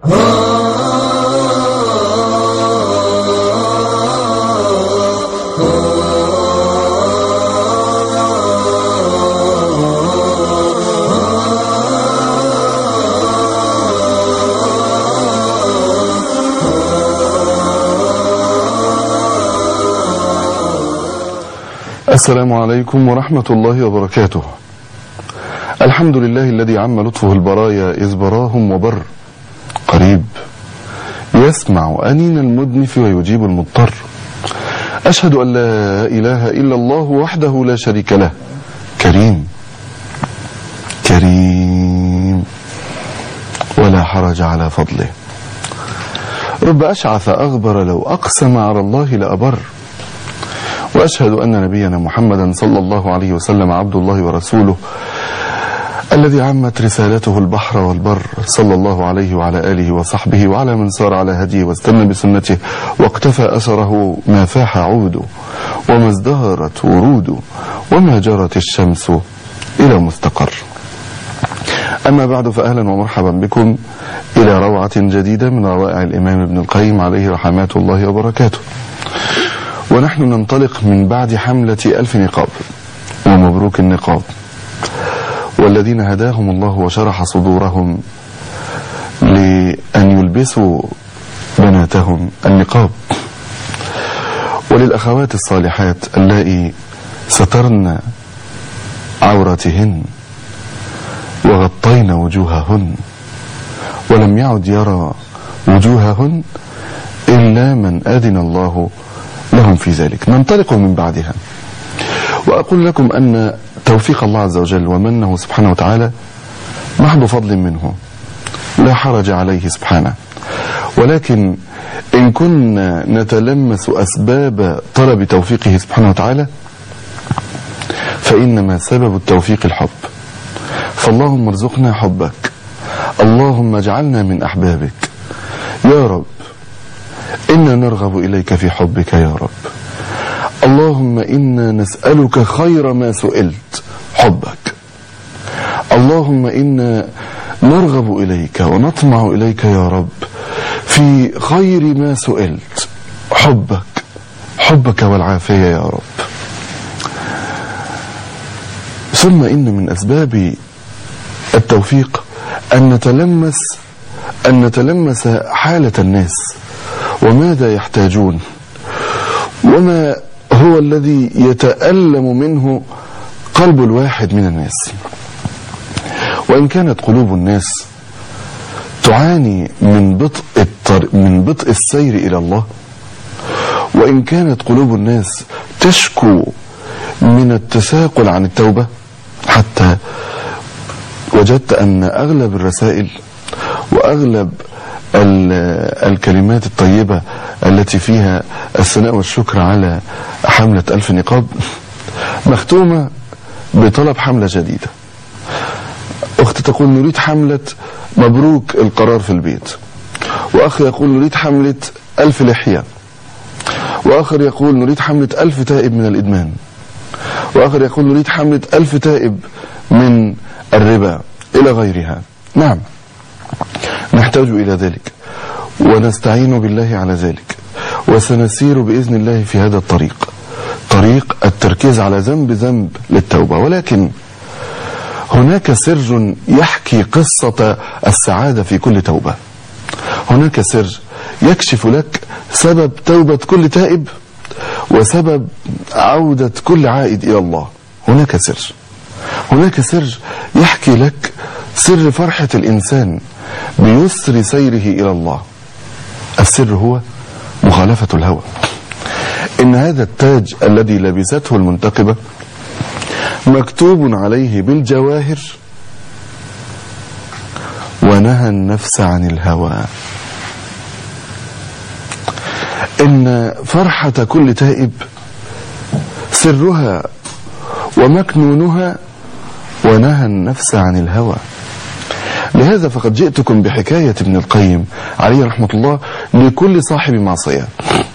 السلام عليكم ورحمة الله وبركاته الحمد لله الذي عم لطفه البرايا إذ براهم وبر قريب يسمع أنين المدنف ويجيب المضطر أشهد أن لا إله إلا الله وحده لا شريك له كريم كريم ولا حرج على فضله رب أشعث أغبر لو أقسم على الله لأبر وأشهد أن نبينا محمدا صلى الله عليه وسلم عبد الله ورسوله الذي عمت رسالته البحر والبر صلى الله عليه وعلى آله وصحبه وعلى من سار على هديه واستنى بسنته واقتفى أثره ما فاح عود وما ازدهرت ورود وما جرت الشمس إلى مستقر أما بعد فأهلا ومرحبا بكم إلى روعة جديدة من روائع الإمام ابن القيم عليه رحمات الله وبركاته ونحن ننطلق من بعد حملة ألف نقاب ومبروك النقاب والذين هداهم الله وشرح صدورهم لأن يلبسوا بناتهم النقاب وللأخوات الصالحات اللائي سترن عوراتهن وغطين وجوههن ولم يعد يرى وجوههن إلا من أذن الله لهم في ذلك ننطلق من بعدها وأقول لكم أن توفيق الله عز وجل ومنه سبحانه وتعالى محض فضل منه لا حرج عليه سبحانه ولكن إن كنا نتلمس أسباب طلب توفيقه سبحانه وتعالى فإنما سبب التوفيق الحب فاللهم ارزقنا حبك اللهم اجعلنا من أحبابك يا رب إنا نرغب إليك في حبك يا رب اللهم إنا نسألك خير ما سئلت حبك اللهم إنا نرغب إليك ونطمع إليك يا رب في خير ما سئلت حبك حبك والعافية يا رب ثم إن من أسباب التوفيق أن نتلمس أن نتلمس حالة الناس وماذا يحتاجون وما هو الذي يتألم منه قلب الواحد من الناس وإن كانت قلوب الناس تعاني من بطء الطر... من بطء السير إلى الله وإن كانت قلوب الناس تشكو من التثاقل عن التوبة حتى وجدت أن أغلب الرسائل وأغلب الكلمات الطيبة التي فيها الثناء والشكر على حملة ألف نقاب مختومة بطلب حملة جديدة أخت تقول نريد حملة مبروك القرار في البيت وأخ يقول نريد حملة ألف لحية وآخر يقول نريد حملة ألف تائب من الإدمان وآخر يقول نريد حملة ألف تائب من الربا إلى غيرها نعم نحتاج إلى ذلك ونستعين بالله على ذلك وسنسير بإذن الله في هذا الطريق طريق التركيز على ذنب ذنب للتوبة ولكن هناك سر يحكي قصة السعادة في كل توبة هناك سر يكشف لك سبب توبة كل تائب وسبب عودة كل عائد إلى الله هناك سر هناك سر يحكي لك سر فرحة الإنسان بيسر سيره إلى الله السر هو مخالفة الهوى إن هذا التاج الذي لبسته المنتقبة مكتوب عليه بالجواهر ونهى النفس عن الهوى إن فرحة كل تائب سرها ومكنونها ونهى النفس عن الهوى لهذا فقد جئتكم بحكاية ابن القيم عليه رحمة الله لكل صاحب معصية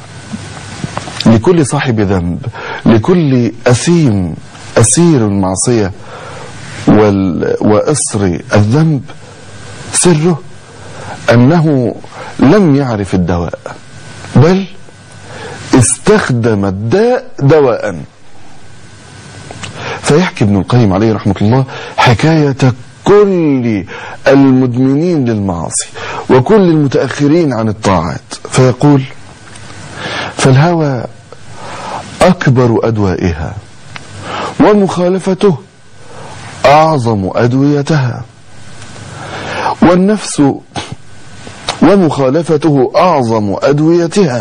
لكل صاحب ذنب لكل أثيم أسير المعصية وال... وأسر الذنب سره أنه لم يعرف الدواء بل استخدم الداء دواء فيحكي ابن القيم عليه رحمة الله حكاية كل المدمنين للمعاصي وكل المتأخرين عن الطاعات فيقول فالهوى أكبر أدوائها ومخالفته أعظم أدويتها والنفس ومخالفته أعظم أدويتها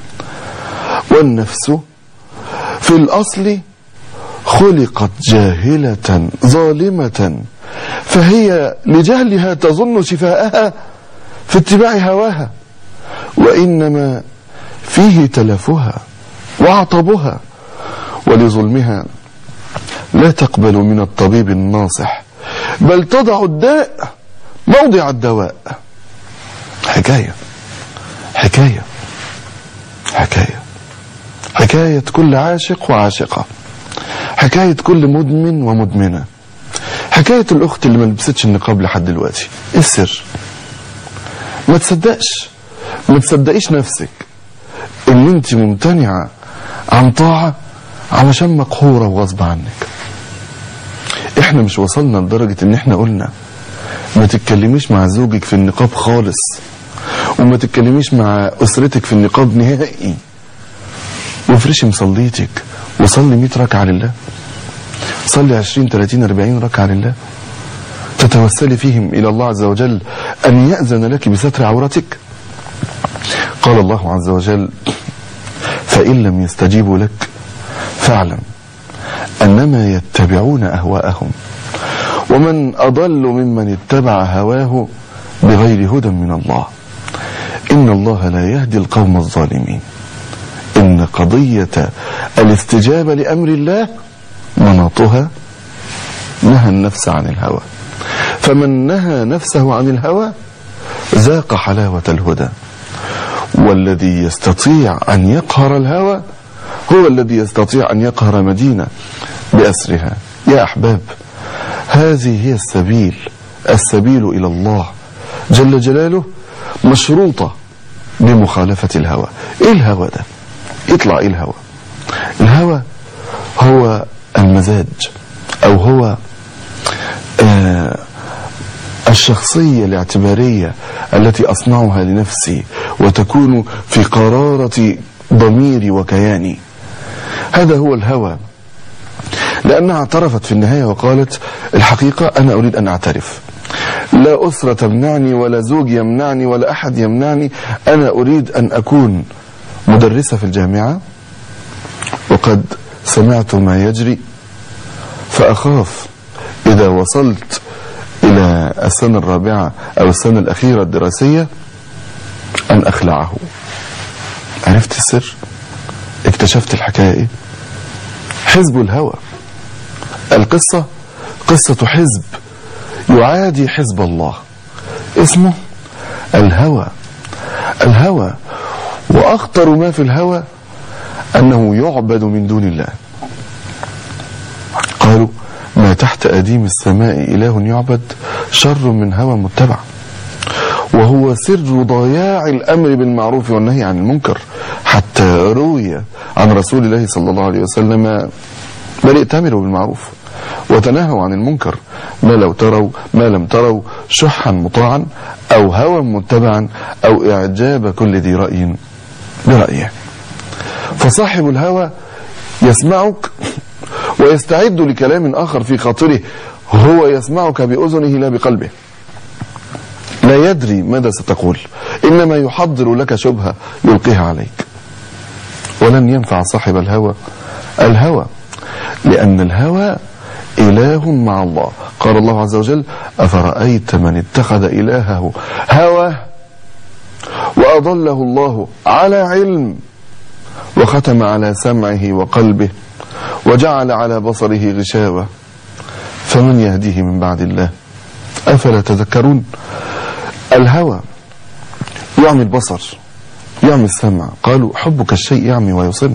والنفس في الأصل خلقت جاهلة ظالمة فهي لجهلها تظن شفاءها في اتباع هواها وإنما فيه تلفها وعطبها ولظلمها لا تقبل من الطبيب الناصح بل تضع الداء موضع الدواء حكاية حكاية حكاية حكاية كل عاشق وعاشقة حكاية كل مدمن ومدمنة حكاية الأخت اللي ما لبستش النقاب لحد دلوقتي إيه السر ما تصدقش ما تصدقيش نفسك ان انت ممتنعة عن طاعة علشان مقهورة وغصب عنك احنا مش وصلنا لدرجة ان احنا قلنا ما تتكلميش مع زوجك في النقاب خالص وما تتكلميش مع اسرتك في النقاب نهائي وافرشي مصليتك وصلي 100 ركعة لله صلي 20 30 40 ركعة لله تتوسلي فيهم إلى الله عز وجل أن يأذن لك بستر عورتك قال الله عز وجل فإن لم يستجيبوا لك فاعلم أنما يتبعون أهواءهم ومن أضل ممن اتبع هواه بغير هدى من الله إن الله لا يهدي القوم الظالمين إن قضية الاستجابة لأمر الله مناطها نهى النفس عن الهوى فمن نهى نفسه عن الهوى ذاق حلاوة الهدى والذي يستطيع أن يقهر الهوى هو الذي يستطيع أن يقهر مدينة بأسرها يا أحباب هذه هي السبيل السبيل إلى الله جل جلاله مشروطة بمخالفة الهوى إيه الهوى ده يطلع إيه الهوى الهوى هو المزاج أو هو آه الشخصية الاعتبارية التي أصنعها لنفسي وتكون في قرارة ضميري وكياني هذا هو الهوى لأنها اعترفت في النهاية وقالت الحقيقة أنا أريد أن أعترف لا أسرة تمنعني ولا زوج يمنعني ولا أحد يمنعني أنا أريد أن أكون مدرسة في الجامعة وقد سمعت ما يجري فأخاف إذا وصلت إلى السنة الرابعة أو السنة الأخيرة الدراسية أن أخلعه عرفت السر اكتشفت الحكاية إيه حزب الهوى القصة قصة حزب يعادي حزب الله اسمه الهوى الهوى وأخطر ما في الهوى أنه يعبد من دون الله قالوا ما تحت أديم السماء إله يعبد شر من هوى متبع وهو سر ضياع الأمر بالمعروف والنهي عن المنكر حتى روي عن رسول الله صلى الله عليه وسلم بل ائتمروا بالمعروف وتناهوا عن المنكر ما لو تروا ما لم تروا شحا مطاعا أو هوى متبعا أو إعجاب كل ذي رأي برأيه فصاحب الهوى يسمعك ويستعد لكلام آخر في خاطره هو يسمعك بأذنه لا بقلبه لا يدري ماذا ستقول إنما يحضر لك شبهة يلقيها عليك ولن ينفع صاحب الهوى الهوى لأن الهوى إله مع الله قال الله عز وجل أفرأيت من اتخذ إلهه هوى وأضله الله على علم وختم على سمعه وقلبه وجعل على بصره غشاوة فمن يهديه من بعد الله أفلا تذكرون الهوى يعمي البصر يعمي السمع قالوا حبك الشيء يعمي ويصم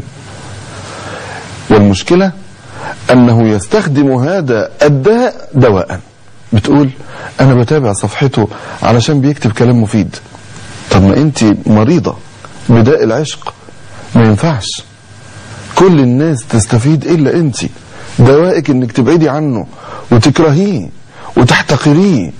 والمشكلة أنه يستخدم هذا الداء دواء بتقول انا بتابع صفحته علشان بيكتب كلام مفيد طب ما انت مريضة بداء العشق ما ينفعش كل الناس تستفيد الا انت دوائك انك تبعدي عنه وتكرهيه وتحتقريه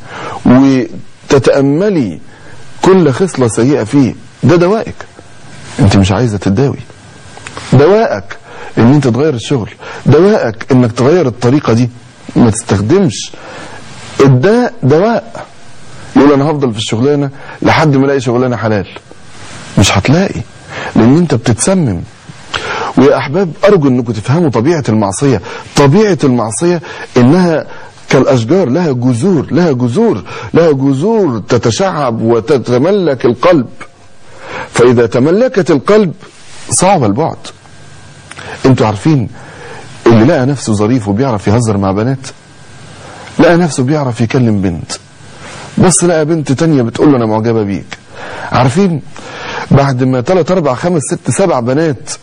وتتأملي كل خصلة سيئة فيه ده دوائك انت مش عايزة تداوي دوائك ان انت تغير الشغل دوائك انك تغير الطريقة دي ما تستخدمش الداء دواء يقول انا هفضل في الشغلانة لحد ما الاقي شغلانة حلال مش هتلاقي لان انت بتتسمم ويا احباب ارجو انكم تفهموا طبيعة المعصية طبيعة المعصية انها كالاشجار لها جذور لها جذور لها جذور تتشعب وتتملك القلب فاذا تملكت القلب صعب البعد انتوا عارفين اللي لقى نفسه ظريف وبيعرف يهزر مع بنات لقى نفسه بيعرف يكلم بنت بس لقى بنت تانية بتقول له انا معجبة بيك عارفين بعد ما ثلاث اربع خمس ست سبع بنات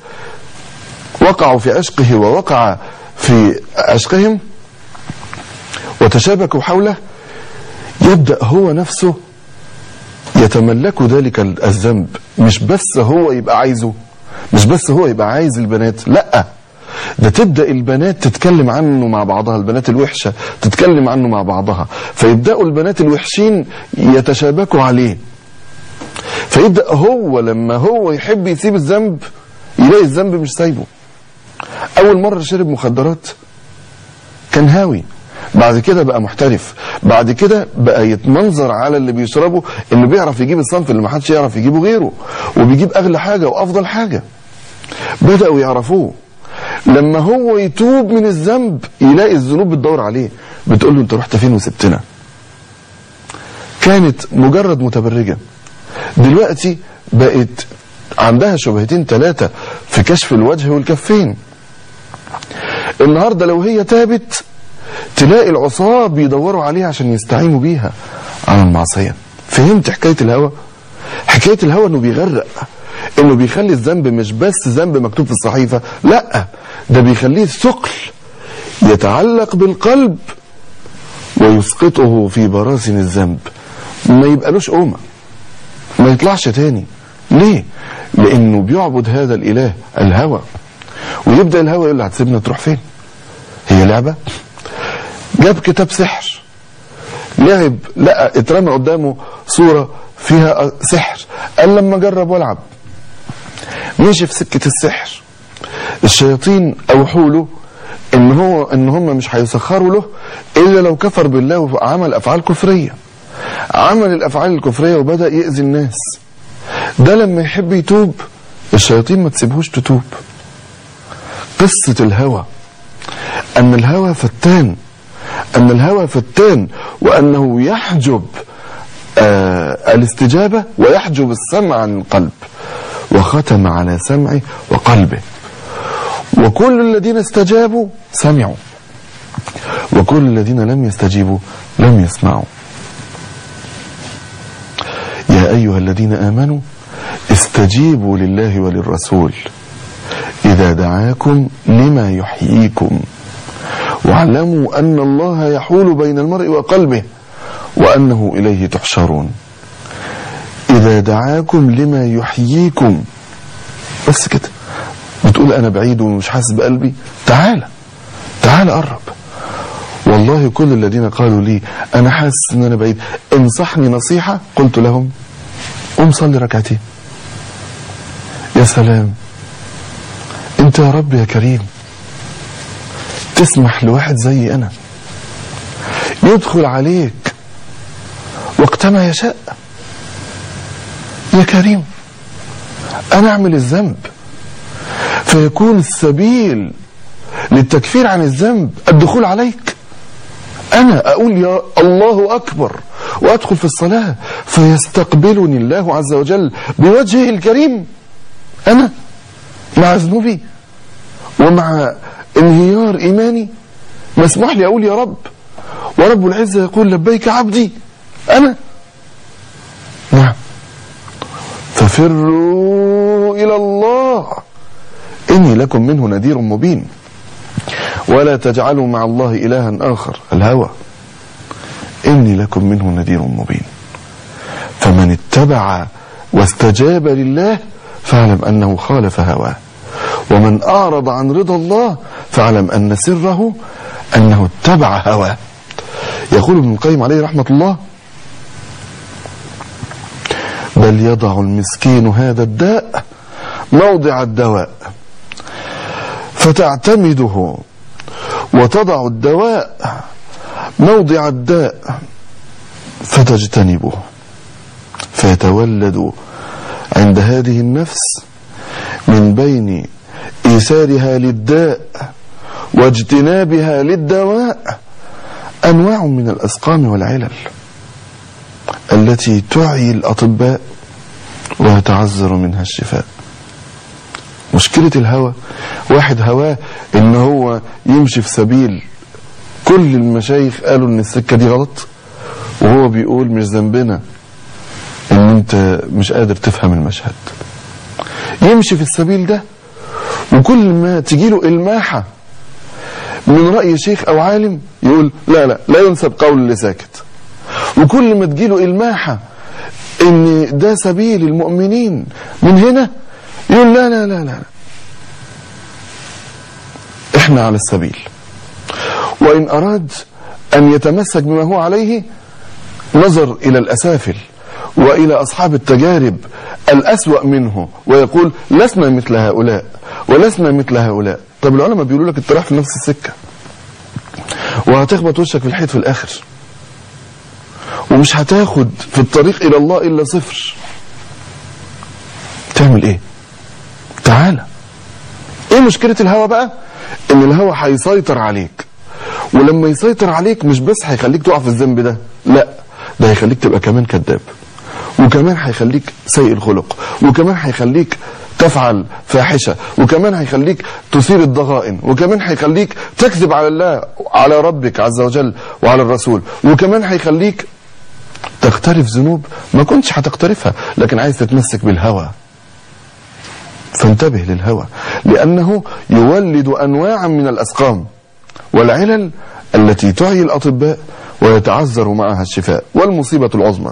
وقعوا في عشقه ووقع في عشقهم وتشابكوا حوله يبدأ هو نفسه يتملك ذلك الذنب مش بس هو يبقى عايزه مش بس هو يبقى عايز البنات لا ده تبدأ البنات تتكلم عنه مع بعضها البنات الوحشة تتكلم عنه مع بعضها فيبدأوا البنات الوحشين يتشابكوا عليه فيبدأ هو لما هو يحب يسيب الذنب يلاقي الذنب مش سايبه أول مرة شرب مخدرات كان هاوي بعد كده بقى محترف بعد كده بقى يتمنظر على اللي بيشربه انه بيعرف يجيب الصنف اللي محدش يعرف يجيبه غيره وبيجيب اغلى حاجة وافضل حاجة بدأوا يعرفوه لما هو يتوب من الذنب يلاقي الذنوب بتدور عليه بتقول له انت رحت فين وسبتنا كانت مجرد متبرجة دلوقتي بقت عندها شبهتين ثلاثة في كشف الوجه والكفين النهاردة لو هي تابت تلاقي العصاة بيدوروا عليها عشان يستعينوا بيها على المعصية فهمت حكاية الهوى حكاية الهوى انه بيغرق انه بيخلي الذنب مش بس ذنب مكتوب في الصحيفة لا ده بيخليه ثقل يتعلق بالقلب ويسقطه في براسن الذنب ما يبقالوش قومة ما يطلعش تاني ليه لانه بيعبد هذا الاله الهوى ويبدأ الهوى يقول له هتسيبنا تروح فين هي لعبة جاب كتاب سحر لعب لقى اترمى قدامه صورة فيها سحر قال لما اجرب والعب مشي في سكة السحر الشياطين اوحوا له ان هو ان هم مش هيسخروا له الا لو كفر بالله وعمل افعال كفرية عمل الافعال الكفرية وبدأ يأذي الناس ده لما يحب يتوب الشياطين ما تسيبهوش تتوب قصة الهوى ان الهوى فتان ان الهوى فتان وانه يحجب آه الاستجابة ويحجب السمع عن القلب وختم على سمعه وقلبه وكل الذين استجابوا سمعوا وكل الذين لم يستجيبوا لم يسمعوا يا أيها الذين آمنوا استجيبوا لله وللرسول إذا دعاكم لما يحييكم واعلموا أن الله يحول بين المرء وقلبه وأنه إليه تحشرون إذا دعاكم لما يحييكم بس كده بتقول أنا بعيد ومش حاسس بقلبي تعالى تعالى قرب والله كل الذين قالوا لي أنا حاسس أن أنا بعيد انصحني نصيحة قلت لهم قم صلي ركعتين يا سلام انت يا رب يا كريم تسمح لواحد زي انا يدخل عليك وقتما يشاء يا كريم انا اعمل الذنب فيكون السبيل للتكفير عن الذنب الدخول عليك انا اقول يا الله اكبر وادخل في الصلاة فيستقبلني الله عز وجل بوجهه الكريم انا مع ذنوبي ومع انهيار ايماني مسموح لي اقول يا رب ورب العزة يقول لبيك عبدي انا نعم ففروا الى الله اني لكم منه نذير مبين ولا تجعلوا مع الله الها اخر الهوى إني لكم منه نذير مبين فمن اتبع واستجاب لله فاعلم أنه خالف هواه ومن أعرض عن رضا الله فاعلم أن سره أنه اتبع هواه يقول ابن القيم عليه رحمة الله بل يضع المسكين هذا الداء موضع الدواء فتعتمده وتضع الدواء موضع الداء فتجتنبه فيتولد عند هذه النفس من بين إيثارها للداء واجتنابها للدواء أنواع من الأسقام والعلل التي تعي الأطباء ويتعذر منها الشفاء مشكلة الهوى واحد هواه ان هو يمشي في سبيل كل المشايخ قالوا ان السكة دي غلط وهو بيقول مش ذنبنا ان انت مش قادر تفهم المشهد يمشي في السبيل ده وكل ما تجيله الماحة من رأي شيخ او عالم يقول لا لا لا ينسب قول اللي ساكت وكل ما تجيله الماحة ان ده سبيل المؤمنين من هنا يقول لا لا لا لا احنا على السبيل وان اراد ان يتمسك بما هو عليه نظر الى الاسافل والى اصحاب التجارب الاسوا منه ويقول لسنا مثل هؤلاء ولسنا مثل هؤلاء طب العلماء بيقولوا لك انت رايح في نفس السكه وهتخبط وشك في الحيط في الاخر ومش هتاخد في الطريق الى الله الا صفر تعمل ايه تعالى ايه مشكلة الهوى بقى ان الهوى هيسيطر عليك ولما يسيطر عليك مش بس هيخليك تقع في الذنب ده لا ده هيخليك تبقى كمان كذاب وكمان هيخليك سيء الخلق وكمان هيخليك تفعل فاحشة وكمان هيخليك تثير الضغائن وكمان هيخليك تكذب على الله على ربك عز وجل وعلى الرسول وكمان هيخليك تقترف ذنوب ما كنتش هتقترفها لكن عايز تتمسك بالهوى فانتبه للهوى لأنه يولد أنواعا من الأسقام والعلل التي تعي الأطباء ويتعذر معها الشفاء والمصيبة العظمى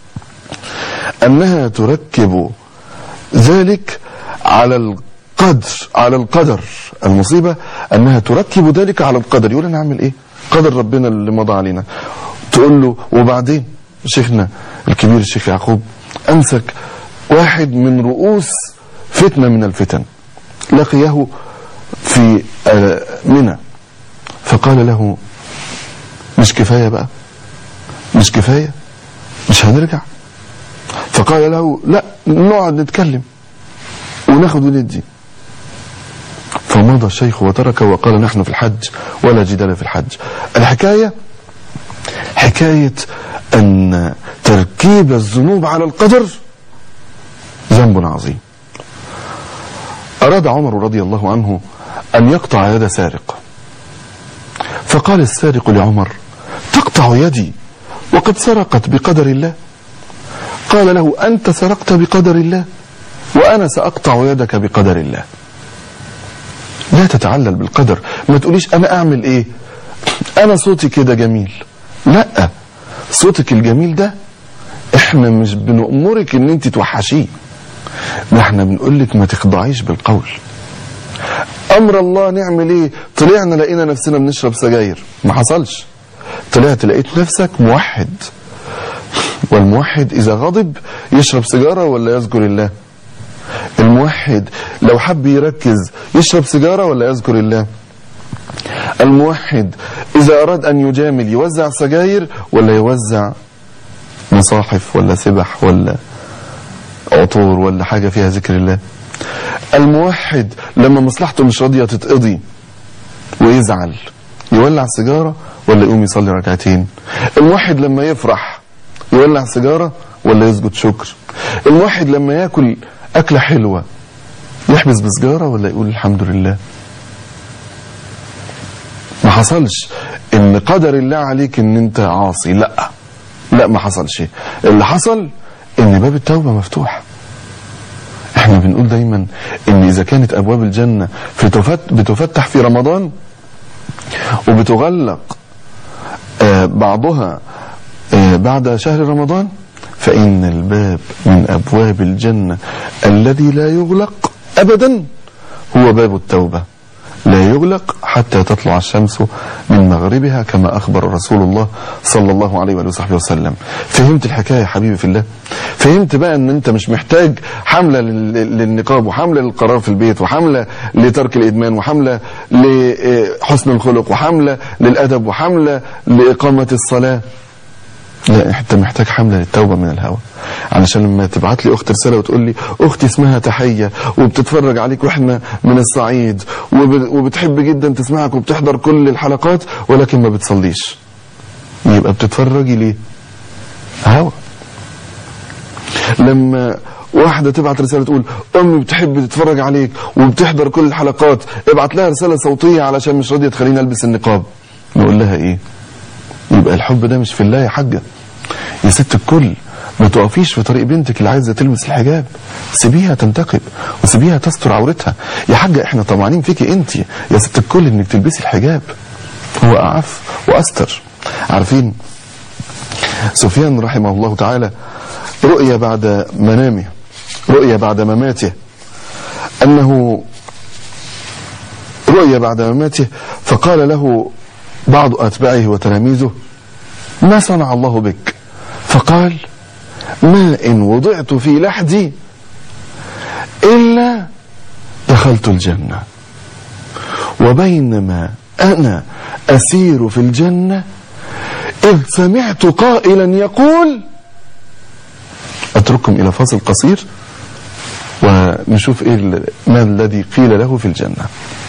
أنها تركب ذلك على القدر على القدر المصيبة أنها تركب ذلك على القدر يقول أنا أعمل إيه قدر ربنا اللي مضى علينا تقول له وبعدين شيخنا الكبير الشيخ يعقوب أمسك واحد من رؤوس فتنة من الفتن لقيه في منى فقال له مش كفاية بقى مش كفاية مش هنرجع فقال له لا نقعد نتكلم وناخد وندي فمضى الشيخ وترك وقال نحن في الحج ولا جدال في الحج الحكاية حكاية أن تركيب الذنوب على القدر ذنب عظيم أراد عمر رضي الله عنه أن يقطع يد سارق فقال السارق لعمر تقطع يدي وقد سرقت بقدر الله قال له أنت سرقت بقدر الله وأنا سأقطع يدك بقدر الله لا تتعلل بالقدر ما تقوليش أنا أعمل إيه أنا صوتي كده جميل لا صوتك الجميل ده احنا مش بنأمرك ان انت توحشيه ده احنا بنقول لك ما تخضعيش بالقول امر الله نعمل ايه طلعنا لقينا نفسنا بنشرب سجاير ما حصلش طلعت لقيت نفسك موحد والموحد اذا غضب يشرب سيجاره ولا يذكر الله الموحد لو حب يركز يشرب سيجاره ولا يذكر الله الموحد إذا أراد أن يجامل يوزع سجاير ولا يوزع مصاحف ولا سبح ولا عطور ولا حاجة فيها ذكر الله الموحد لما مصلحته مش راضية تتقضي ويزعل يولع سيجارة ولا يقوم يصلي ركعتين الموحد لما يفرح يولع سيجارة ولا يسجد شكر الموحد لما ياكل أكلة حلوة يحبس بسجارة ولا يقول الحمد لله ما حصلش ان قدر الله عليك ان انت عاصي لا لا ما حصلش اللي حصل ان باب التوبة مفتوح احنا بنقول دايما ان اذا كانت ابواب الجنة في تفت بتفتح في رمضان وبتغلق آه بعضها آه، بعد شهر رمضان فإن الباب من أبواب الجنة الذي لا يغلق أبدا هو باب التوبة لا يغلق حتى تطلع الشمس من مغربها كما أخبر رسول الله صلى الله عليه وآله وصحبه وسلم فهمت الحكاية يا حبيبي في الله فهمت بقى أن أنت مش محتاج حملة لل- للنقاب وحملة للقرار في البيت وحملة لترك الإدمان وحملة لحسن الخلق وحملة للأدب وحملة لإقامة الصلاة لا انت محتاج حمله للتوبه من الهوى علشان لما تبعت لي اخت رساله وتقول لي اختي اسمها تحيه وبتتفرج عليك واحنا من الصعيد وب- وبتحب جدا تسمعك وبتحضر كل الحلقات ولكن ما بتصليش يبقى بتتفرجي ليه هوى لما واحدة تبعت رسالة تقول أمي بتحب تتفرج عليك وبتحضر كل الحلقات ابعت لها رسالة صوتية علشان مش راضية تخليني ألبس النقاب نقول لها إيه يبقى الحب ده مش في الله يا حاجة يا ست الكل ما تقفيش في طريق بنتك اللي عايزة تلبس الحجاب سيبيها تنتقب وسيبيها تستر عورتها يا حاجة احنا طمعانين فيكي انت يا ست الكل انك تلبسي الحجاب هو أعف وأستر عارفين سفيان رحمه الله تعالى رؤيا بعد منامه رؤيا بعد مماته أنه رؤيا بعد مماته فقال له بعض أتباعه وتلاميذه ما صنع الله بك فقال ما إن وضعت في لحدي إلا دخلت الجنة وبينما أنا أسير في الجنة إذ سمعت قائلا يقول أترككم إلى فاصل قصير ونشوف إيه ال- ما الذي قيل له في الجنة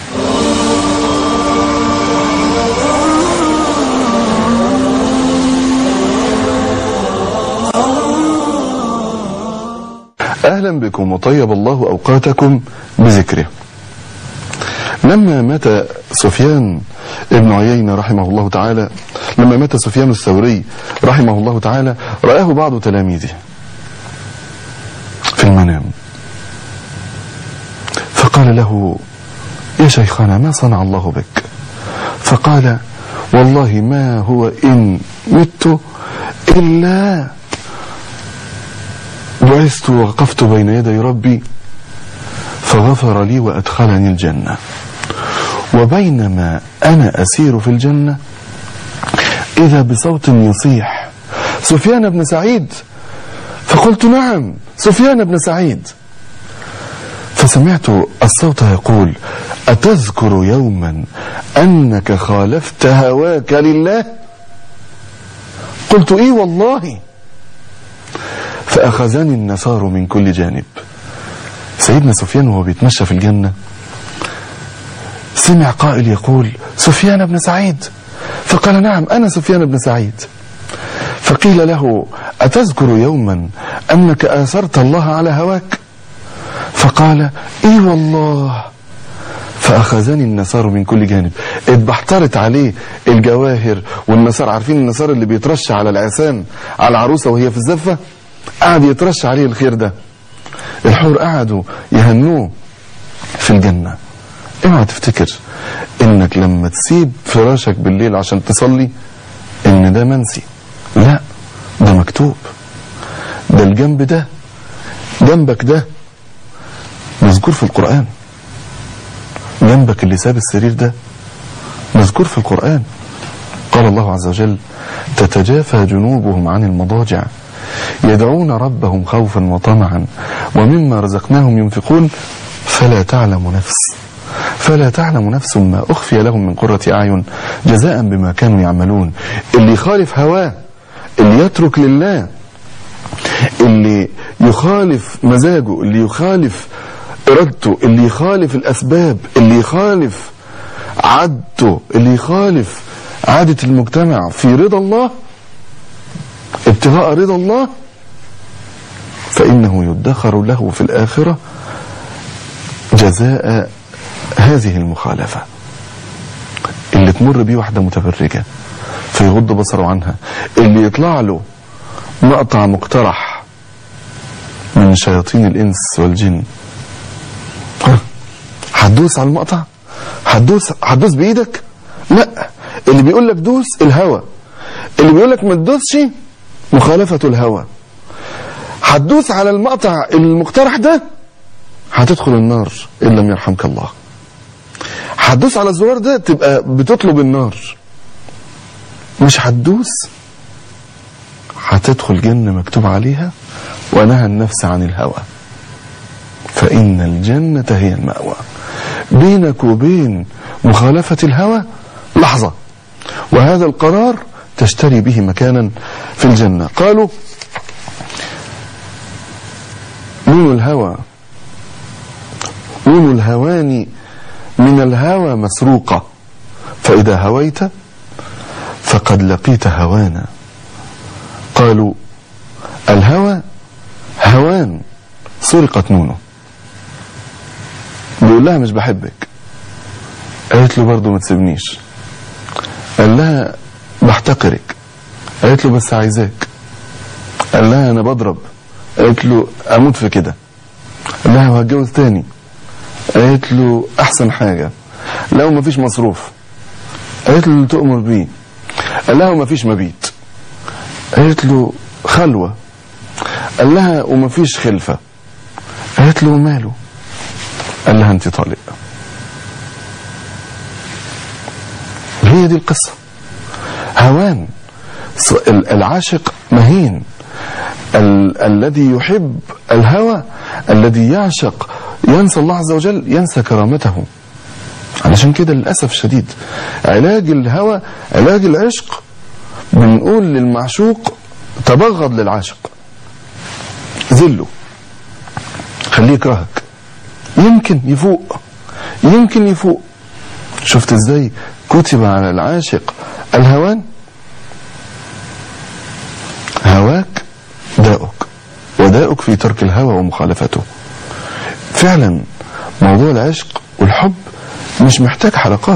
أهلا بكم وطيب الله أوقاتكم بذكره لما مات سفيان ابن عيينة رحمه الله تعالى لما مات سفيان الثوري رحمه الله تعالى رآه بعض تلاميذه في المنام فقال له يا شيخنا ما صنع الله بك فقال والله ما هو إن مت إلا بعثت ووقفت بين يدي ربي فغفر لي وأدخلني الجنة وبينما أنا أسير في الجنة إذا بصوت يصيح سفيان بن سعيد فقلت نعم سفيان بن سعيد فسمعت الصوت يقول أتذكر يوما أنك خالفت هواك لله قلت إيه والله فأخذني النصار من كل جانب سيدنا سفيان وهو بيتمشى في الجنة سمع قائل يقول سفيان بن سعيد فقال نعم أنا سفيان بن سعيد فقيل له أتذكر يوما أنك آثرت الله على هواك فقال إي والله فأخذني النصار من كل جانب اتبحترت عليه الجواهر والنصار عارفين النصار اللي بيترش على العرسان على العروسة وهي في الزفة قعد يترش عليه الخير ده الحور قعدوا يهنوه في الجنة اوعى تفتكر انك لما تسيب فراشك بالليل عشان تصلي ان ده منسي لا ده مكتوب ده الجنب ده جنبك ده مذكور في القرآن جنبك اللي ساب السرير ده مذكور في القرآن قال الله عز وجل تتجافى جنوبهم عن المضاجع يدعون ربهم خوفا وطمعا ومما رزقناهم ينفقون فلا تعلم نفس فلا تعلم نفس ما أخفي لهم من قرة أعين جزاء بما كانوا يعملون اللي يخالف هواه اللي يترك لله اللي يخالف مزاجه اللي يخالف إرادته اللي يخالف الأسباب اللي يخالف عادته اللي يخالف عادة المجتمع في رضا الله ابتغاء رضا الله فإنه يدخر له في الآخرة جزاء هذه المخالفة اللي تمر بيه واحدة متبرجة فيغض بصره عنها اللي يطلع له مقطع مقترح من شياطين الإنس والجن ها، هتدوس على المقطع هتدوس هتدوس بإيدك لا اللي بيقول لك دوس الهوى اللي بيقول لك ما تدوسش مخالفة الهوى هتدوس على المقطع المقترح ده هتدخل النار إن لم يرحمك الله هتدوس على الزرار ده تبقى بتطلب النار مش هتدوس هتدخل جنة مكتوب عليها ونهى النفس عن الهوى فإن الجنة هي المأوى بينك وبين مخالفة الهوى لحظة وهذا القرار تشتري به مكانا في الجنة قالوا نون الهوى نون الهوان من الهوى مسروقة فإذا هويت فقد لقيت هوانا قالوا الهوى هوان سرقت نونه بيقول لها مش بحبك قالت له برضه ما تسيبنيش قال لها بحتقرك قالت له بس عايزاك قال لها انا بضرب قالت له اموت في كده قال لها وهتجوز تاني قالت له احسن حاجه لو ما فيش مصروف قالت له اللي تؤمر بيه قال لها وما فيش مبيت قالت له خلوه قال لها وما فيش خلفه قالت له وماله قال لها انت طالق هي دي القصه هوان العاشق مهين ال- الذي يحب الهوى الذي يعشق ينسى الله عز وجل ينسى كرامته علشان كده للأسف الشديد علاج الهوى علاج العشق بنقول للمعشوق تبغض للعاشق ذله خليه يكرهك يمكن يفوق يمكن يفوق شفت ازاي كتب على العاشق الهوان هواك داؤك وداؤك في ترك الهوى ومخالفته فعلا موضوع العشق والحب مش محتاج حلقات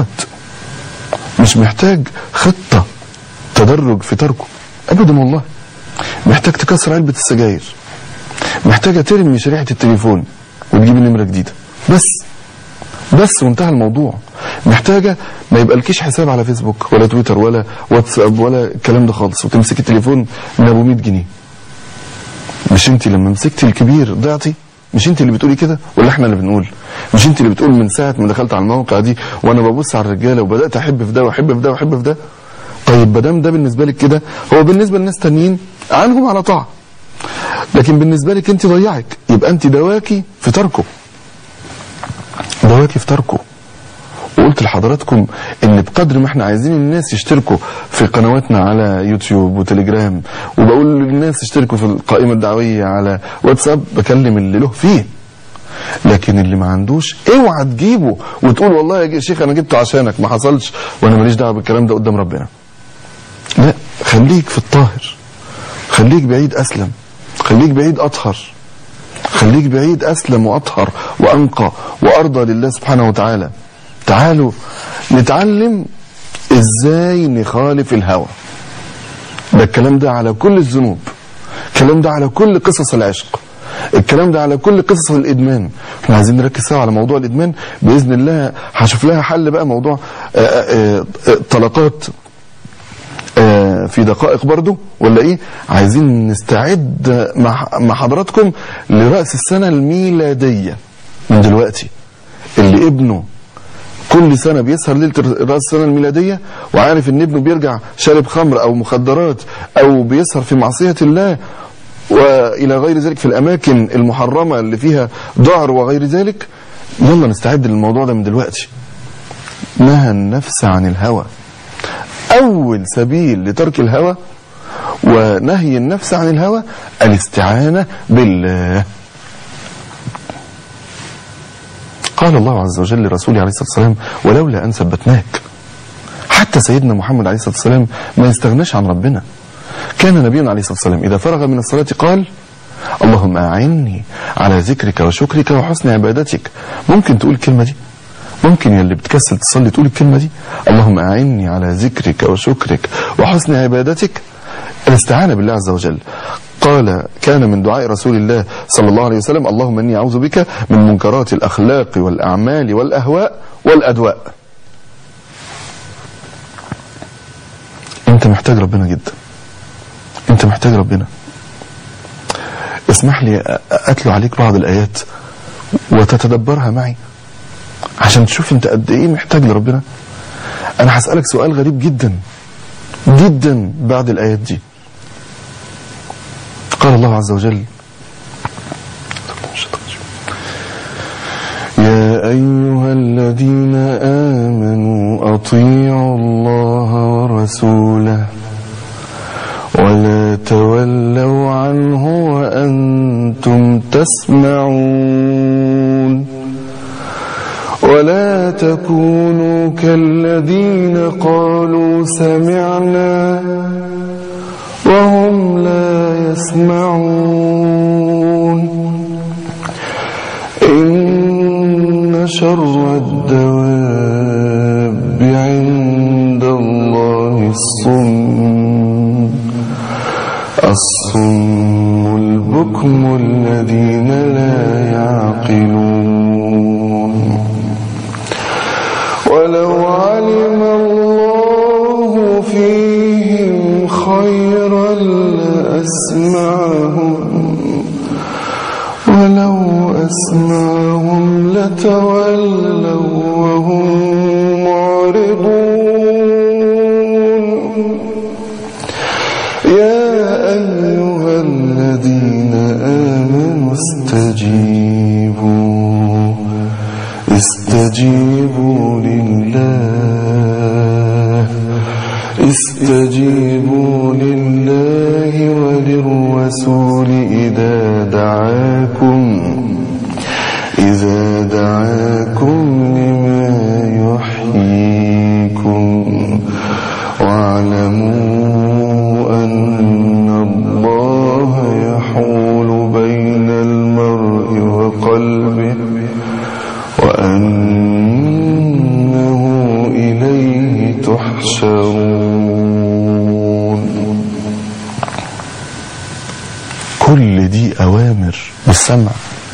مش محتاج خطة تدرج في تركه أبدا والله محتاج تكسر علبة السجاير محتاجة ترمي شريحة التليفون وتجيب نمرة جديدة بس بس وانتهى الموضوع محتاجة ما يبقى لكيش حساب على فيسبوك ولا تويتر ولا واتساب ولا الكلام ده خالص وتمسكي التليفون من ابو 100 جنيه مش انت لما مسكتي الكبير ضعتي مش انت اللي بتقولي كده ولا احنا اللي بنقول مش انت اللي بتقول من ساعه ما دخلت على الموقع دي وانا ببص على الرجاله وبدات احب في ده واحب في ده واحب في ده طيب ما دام ده بالنسبه لك كده هو بالنسبه لناس تانيين عنهم على طاعه لكن بالنسبه لك انت ضيعك يبقى انت دواكي في تركه دواكي في تركه وقلت لحضراتكم ان بقدر ما احنا عايزين الناس يشتركوا في قنواتنا على يوتيوب وتليجرام وبقول للناس يشتركوا في القائمه الدعويه على واتساب بكلم اللي له فيه لكن اللي ما عندوش اوعى تجيبه وتقول والله يا شيخ انا جبته عشانك ما حصلش وانا ماليش دعوه بالكلام ده قدام ربنا لا خليك في الطاهر خليك بعيد اسلم خليك بعيد اطهر خليك بعيد اسلم واطهر وانقى وارضى لله سبحانه وتعالى تعالوا نتعلم ازاي نخالف الهوى ده الكلام ده على كل الذنوب الكلام ده على كل قصص العشق الكلام ده على كل قصص الادمان احنا عايزين نركز سوا على موضوع الادمان باذن الله هشوف لها حل بقى موضوع آآ آآ طلقات آه، في دقائق برضو ولا ايه عايزين نستعد مع مع حضراتكم لرأس السنة الميلادية من دلوقتي اللي ابنه كل سنة بيسهر ليلة رأس السنة الميلادية وعارف ان ابنه بيرجع شارب خمر او مخدرات او بيسهر في معصية الله والى غير ذلك في الاماكن المحرمة اللي فيها ذعر وغير ذلك يلا نستعد للموضوع ده من دلوقتي نهى النفس عن الهوى أول سبيل لترك الهوى ونهي النفس عن الهوى الاستعانة بالله قال الله عز وجل لرسوله عليه الصلاة والسلام ولولا أن ثبتناك حتى سيدنا محمد عليه الصلاة والسلام ما يستغناش عن ربنا كان نبينا عليه الصلاة والسلام إذا فرغ من الصلاة قال اللهم أعني على ذكرك وشكرك وحسن عبادتك ممكن تقول الكلمة دي ممكن يا اللي بتكسل تصلي تقول الكلمة دي اللهم أعني على ذكرك وشكرك وحسن عبادتك الاستعانة بالله عز وجل قال كان من دعاء رسول الله صلى الله عليه وسلم اللهم اني اعوذ بك من منكرات الاخلاق والاعمال والاهواء والادواء انت محتاج ربنا جدا انت محتاج ربنا اسمح لي أ- اتلو عليك بعض الايات وتتدبرها معي عشان تشوف انت قد ايه محتاج لربنا انا هسألك سؤال غريب جدا جدا بعد الايات دي قال الله عز وجل يا أيها الذين آمنوا أطيعوا الله ورسوله ولا تولوا عنه وأنتم تسمعون ولا تكونوا كالذين قالوا سمعنا وهم لا يسمعون إن شر الدواب عند الله الصم الصم البكم الذين لا يعقلون ولو علم الله فيهم خيرا لأسمعهم ولو أسمعهم لتولوا وهم معرضون يا أيها الذين آمنوا استجيبوا استجيبوا لله استجيبوا لله وللرسول إذا دعاكم إذا دعاكم لما يحييكم واعلموا أن الله يحول بين المرء وقلبه وأنه إليه تحشرون كل دي أوامر بالسمع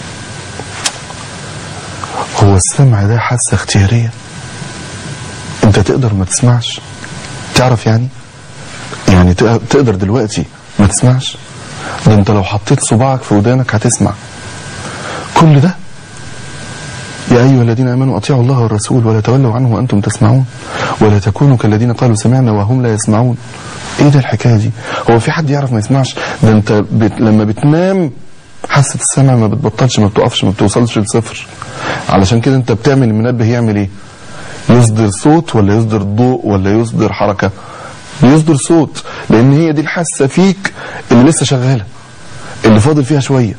هو السمع ده حاسة اختيارية انت تقدر ما تسمعش تعرف يعني يعني تق- تقدر دلوقتي ما تسمعش ده انت لو حطيت صباعك في ودانك هتسمع كل ده يا أيها الذين آمنوا أطيعوا الله والرسول ولا تولوا عنه وأنتم تسمعون ولا تكونوا كالذين قالوا سمعنا وهم لا يسمعون إيه ده الحكاية دي هو في حد يعرف ما يسمعش ده أنت بت... لما بتنام حاسة السمع ما بتبطلش ما بتقفش ما بتوصلش لصفر علشان كده أنت بتعمل المنبه يعمل إيه يصدر صوت ولا يصدر ضوء ولا يصدر حركة يصدر صوت لأن هي دي الحاسة فيك اللي لسه شغالة اللي فاضل فيها شوية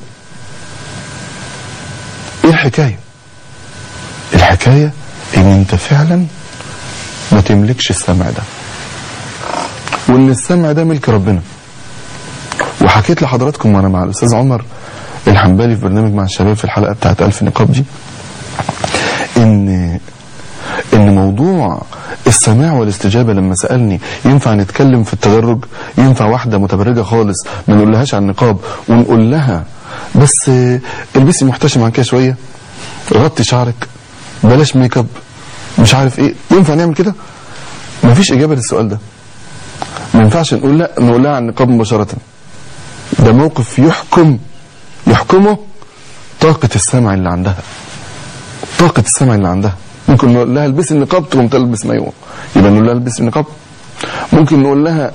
إيه الحكاية الحكاية ان انت فعلا ما تملكش السمع ده وان السمع ده ملك ربنا وحكيت لحضراتكم وانا مع الاستاذ عمر الحنبالي في برنامج مع الشباب في الحلقه بتاعت الف نقاب دي ان ان موضوع السماع والاستجابه لما سالني ينفع نتكلم في التدرج ينفع واحده متبرجه خالص ما نقولهاش عن النقاب ونقول لها بس آه، البسي محتشم عن كده شويه غطي شعرك بلاش ميك اب مش عارف ايه ينفع نعمل كده مفيش اجابه للسؤال ده ما ينفعش نقول لا نقول لها عن النقاب مباشره ده موقف يحكم يحكمه طاقه السمع اللي عندها طاقه السمع اللي عندها ممكن نقول لها البسي النقاب تقوم تلبس مايوه يبقى نقول لها البسي النقاب ممكن نقول لها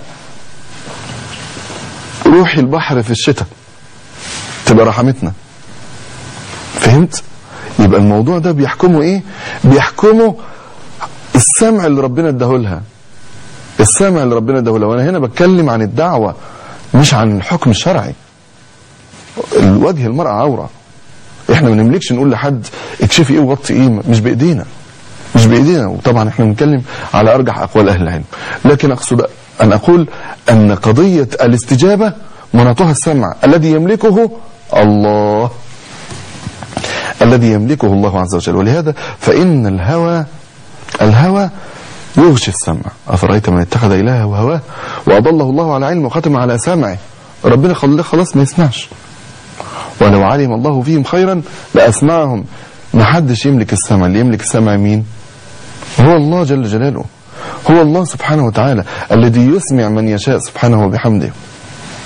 روحي البحر في الشتاء تبقى رحمتنا فهمت يبقى الموضوع ده بيحكمه ايه بيحكمه السمع اللي ربنا اداهولها السمع اللي ربنا اداهولها وانا هنا بتكلم عن الدعوه مش عن الحكم الشرعي الوجه المرأة عورة احنا ما نملكش نقول لحد اكشفي ايه وغطي ايه مش بايدينا مش بايدينا وطبعا احنا بنتكلم على ارجح اقوال اهل العلم لكن اقصد ان اقول ان قضيه الاستجابه مناطها السمع الذي يملكه الله الذي يملكه الله عز وجل ولهذا فإن الهوى الهوى يغشي السمع أفرأيت من اتخذ إلهه هواه وأضله الله على علم وختم على سمعه ربنا خلاه خلاص ما يسمعش ولو علم الله فيهم خيرا لأسمعهم ما حدش يملك السمع اللي يملك السمع مين هو الله جل جلاله هو الله سبحانه وتعالى الذي يسمع من يشاء سبحانه وبحمده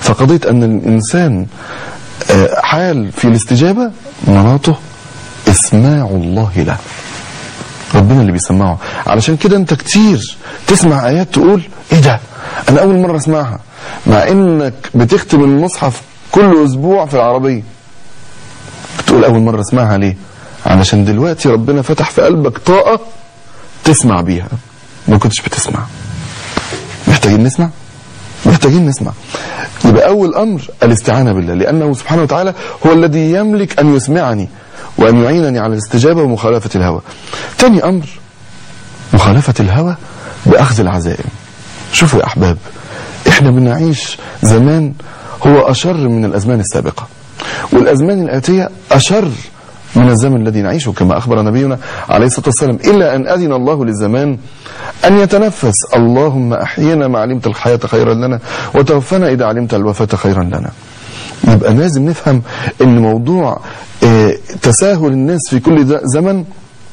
فقضية أن الإنسان آه، حال في الاستجابة مناطه إسماع الله له ربنا اللي بيسمعه علشان كده انت كتير تسمع ايات تقول ايه ده انا اول مره اسمعها مع انك بتختم المصحف كل اسبوع في العربيه تقول اول مره اسمعها ليه علشان دلوقتي ربنا فتح في قلبك طاقه تسمع بيها ما كنتش بتسمع محتاجين نسمع محتاجين نسمع يبقى اول امر الاستعانه بالله لانه سبحانه وتعالى هو الذي يملك ان يسمعني وان يعينني على الاستجابه ومخالفه الهوى تاني امر مخالفه الهوى باخذ العزائم شوفوا يا احباب احنا بنعيش زمان هو اشر من الازمان السابقه والازمان الاتيه اشر من الزمن الذي نعيشه كما اخبر نبينا عليه الصلاه والسلام الا ان اذن الله للزمان ان يتنفس اللهم احينا ما علمت الحياه خيرا لنا وتوفنا اذا علمت الوفاه خيرا لنا يبقى لازم نفهم ان موضوع آه، تساهل الناس في كل ز- زمن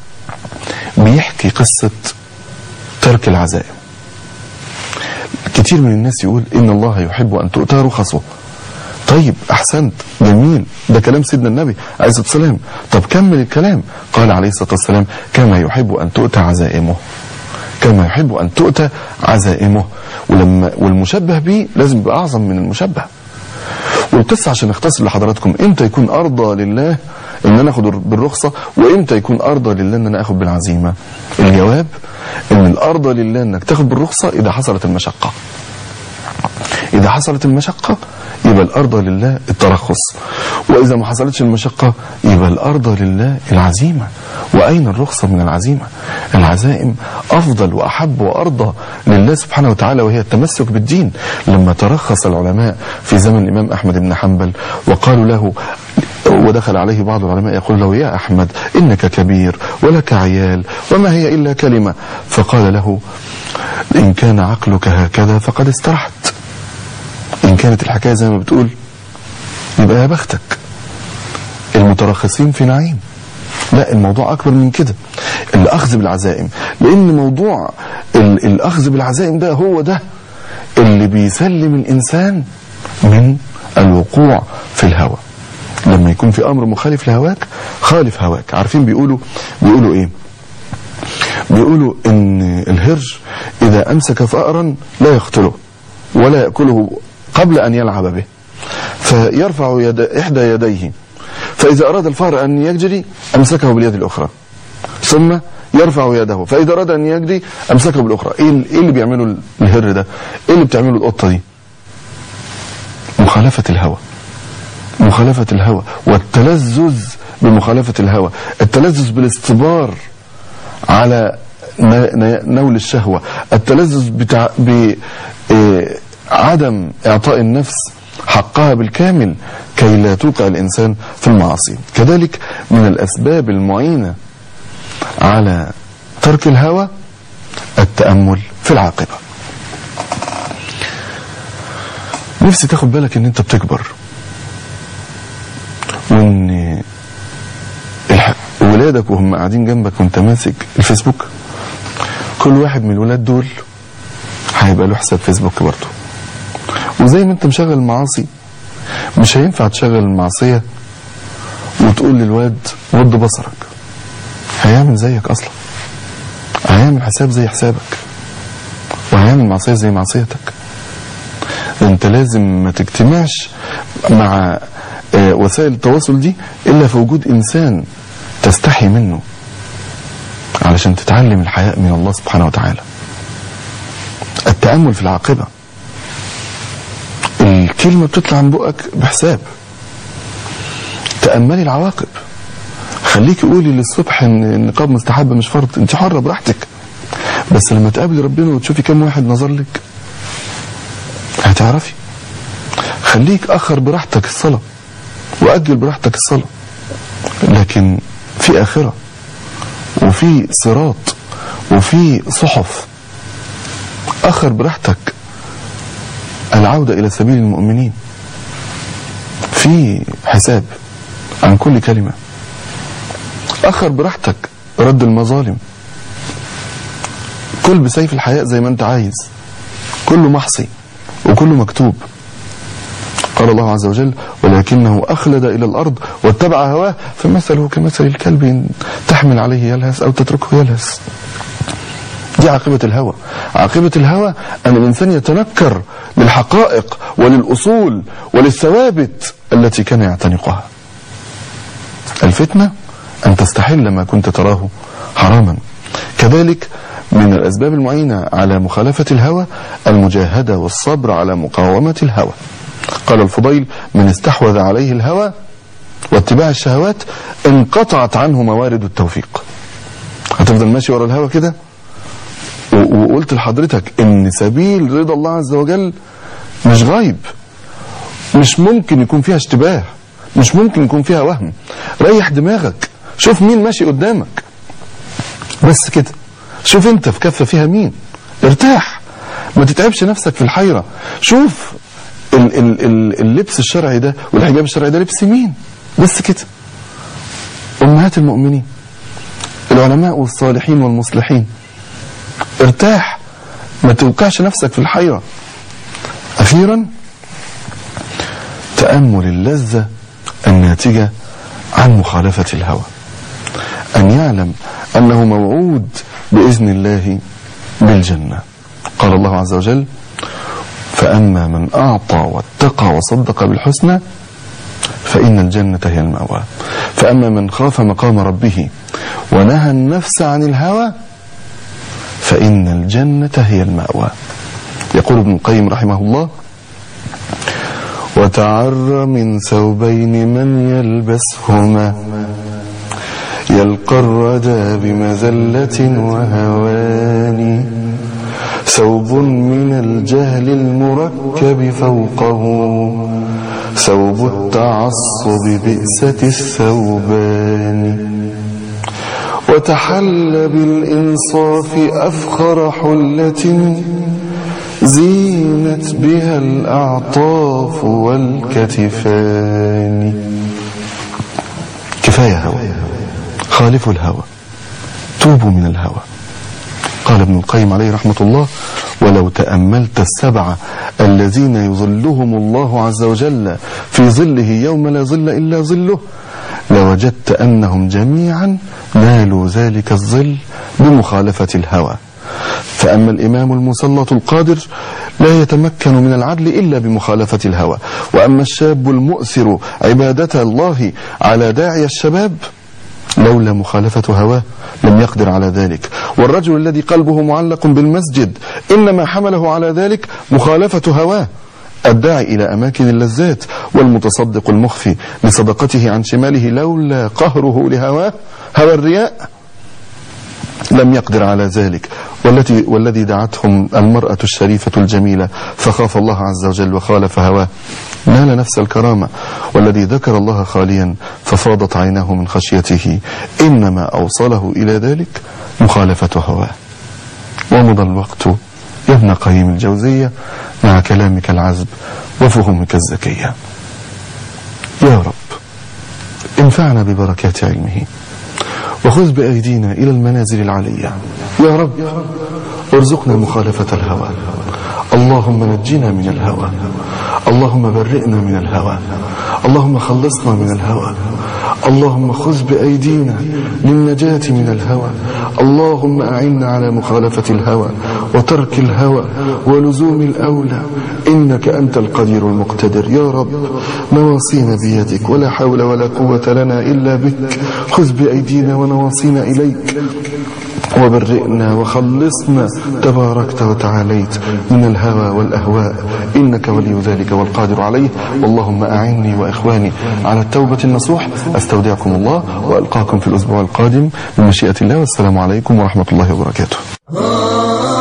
بيحكي قصه ترك العزائم كتير من الناس يقول ان الله يحب ان تؤتى رخصه طيب احسنت جميل ده كلام سيدنا النبي عليه الصلاه والسلام طب كمل الكلام قال عليه الصلاه والسلام كما يحب ان تؤتى عزائمه كما يحب ان تؤتى عزائمه ولما والمشبه به لازم يبقى اعظم من المشبه والقصه عشان اختصر لحضراتكم امتى يكون ارضى لله ان انا اخد بالرخصه وامتى يكون ارضى لله ان انا اخد بالعزيمه الجواب ان الارضى لله انك تاخد بالرخصه اذا حصلت المشقه إذا حصلت المشقة يبقى الأرض لله الترخص وإذا ما حصلتش المشقة يبقى الأرض لله العزيمة وأين الرخصة من العزيمة العزائم أفضل وأحب وأرضى لله سبحانه وتعالى وهي التمسك بالدين لما ترخص العلماء في زمن الإمام أحمد بن حنبل وقالوا له ودخل عليه بعض العلماء يقول له يا أحمد إنك كبير ولك عيال وما هي إلا كلمة فقال له إن كان عقلك هكذا فقد استرحت إن كانت الحكاية زي ما بتقول يبقى يا بختك المترخصين في نعيم لا الموضوع أكبر من كده الأخذ بالعزائم لأن موضوع ال- الأخذ بالعزائم ده هو ده اللي بيسلم الإنسان من الوقوع في الهوى لما يكون في أمر مخالف لهواك خالف هواك عارفين بيقولوا بيقولوا إيه بيقولوا ان الهرج اذا امسك فأرا لا يقتله ولا يأكله قبل ان يلعب به فيرفع يد احدى يديه فاذا اراد الفأر ان يجري امسكه باليد الاخرى ثم يرفع يده فاذا اراد ان يجري امسكه بالاخرى ايه ال- إيه اللي بيعمله الهر ده ايه اللي بتعمله القطه دي مخالفه الهوى مخالفه الهوى والتلذذ بمخالفه الهوى التلذذ بالاصطبار على ن- ن- نول الشهوة التلذذ بتاع بعدم إعطاء النفس حقها بالكامل كي لا توقع الإنسان في المعاصي كذلك من الأسباب المعينة على ترك الهوى التأمل في العاقبة نفسي تاخد بالك ان انت بتكبر وان الح... ولادك وهم قاعدين جنبك وانت ماسك الفيسبوك كل واحد من الولاد دول هيبقى له حساب فيسبوك برضه وزي ما انت مشغل المعاصي مش هينفع تشغل المعصية وتقول للواد ود بصرك هيعمل زيك اصلا هيعمل حساب زي حسابك وهيعمل معصية زي معصيتك ده انت لازم ما تجتمعش مع آه، وسائل التواصل دي الا في وجود انسان تستحي منه علشان تتعلم الحياء من الله سبحانه وتعالى التأمل في العاقبة الكلمة بتطلع من بقك بحساب تأملي العواقب خليكي قولي للصبح ان النقاب مستحب مش فرض انت حرة براحتك بس لما تقابلي ربنا وتشوفي كم واحد نظر لك هتعرفي خليك اخر براحتك الصلاة واجل براحتك الصلاة لكن في آخرة وفي صراط وفي صحف أخر براحتك العودة إلى سبيل المؤمنين في حساب عن كل كلمة أخر براحتك رد المظالم كل بسيف الحياء زي ما أنت عايز كله محصي وكله مكتوب قال الله عز وجل ولكنه أخلد إلى الأرض واتبع هواه فمثله كمثل الكلب إن تحمل عليه يلهث أو تتركه يلهث دي عاقبة الهوى عاقبة الهوى أن الإنسان يتنكر للحقائق وللأصول وللثوابت التي كان يعتنقها الفتنة أن تستحل ما كنت تراه حراما كذلك من الأسباب المعينة على مخالفة الهوى المجاهدة والصبر على مقاومة الهوى قال الفضيل من استحوذ عليه الهوى واتباع الشهوات انقطعت عنه موارد التوفيق هتفضل ماشي ورا الهوى كده و- وقلت لحضرتك ان سبيل رضا الله عز وجل مش غايب مش ممكن يكون فيها اشتباه مش ممكن يكون فيها وهم ريح دماغك شوف مين ماشي قدامك بس كده شوف انت في كفه فيها مين ارتاح ما تتعبش نفسك في الحيره شوف ال ال ال اللبس الشرعي ده والحجاب الشرعي ده لبس مين بس كده امهات المؤمنين العلماء والصالحين والمصلحين ارتاح ما توقعش نفسك في الحيره اخيرا تامل اللذه الناتجه عن مخالفه الهوى أن يعلم أنه موعود بإذن الله بالجنة قال الله عز وجل فأما من أعطى واتقى وصدق بالحسنى فإن الجنة هي المأوى فأما من خاف مقام ربه ونهى النفس عن الهوى فإن الجنة هي المأوى يقول ابن القيم رحمه الله وتعر من ثوبين من يلبسهما يلقى الردى بمذلة وهوان ثوب من الجهل المركب فوقه ثوب التعصب بئسة الثوبان وتحل بالإنصاف أفخر حلة زينت بها الأعطاف والكتفان كفاية هوى خالفوا الهوى توبوا من الهوى قال ابن القيم عليه رحمة الله ولو تأملت السبعة الذين يظلهم الله عز وجل في ظله يوم لا ظل إلا ظله لوجدت أنهم جميعا نالوا ذلك الظل بمخالفة الهوى فأما الإمام المسلط القادر لا يتمكن من العدل إلا بمخالفة الهوى وأما الشاب المؤثر عبادة الله على داعي الشباب لولا مخالفة هواه لم يقدر على ذلك والرجل الذي قلبه معلق بالمسجد إنما حمله على ذلك مخالفة هواه الداعي إلى أماكن اللذات والمتصدق المخفي لصدقته عن شماله لولا قهره لهواه هوى الرياء لم يقدر على ذلك والتي والذي دعتهم المرأة الشريفة الجميلة فخاف الله عز وجل وخالف هواه نال نفس الكرامة والذي ذكر الله خاليا ففاضت عيناه من خشيته إنما أوصله إلى ذلك مخالفة هواه ومضى الوقت يا ابن قيم الجوزية مع كلامك العذب وفهومك الزكية يا رب انفعنا ببركات علمه وخذ بأيدينا إلى المنازل العلية يا رب ارزقنا مخالفة الهوى اللهم نجنا من الهوى اللهم برئنا من الهوى اللهم خلصنا من الهوى اللهم خذ بأيدينا للنجاة من الهوى اللهم أعنا على مخالفة الهوى وترك الهوى ولزوم الأولى إنك أنت القدير المقتدر يا رب نواصينا بيدك ولا حول ولا قوة لنا إلا بك خذ بأيدينا ونواصينا إليك وبرئنا وخلصنا تباركت وتعاليت من الهوى والأهواء إنك ولي ذلك والقادر عليه اللهم أعني وإخواني على التوبة النصوح أستودعكم الله وألقاكم في الأسبوع القادم بمشيئة الله والسلام عليكم ورحمة الله وبركاته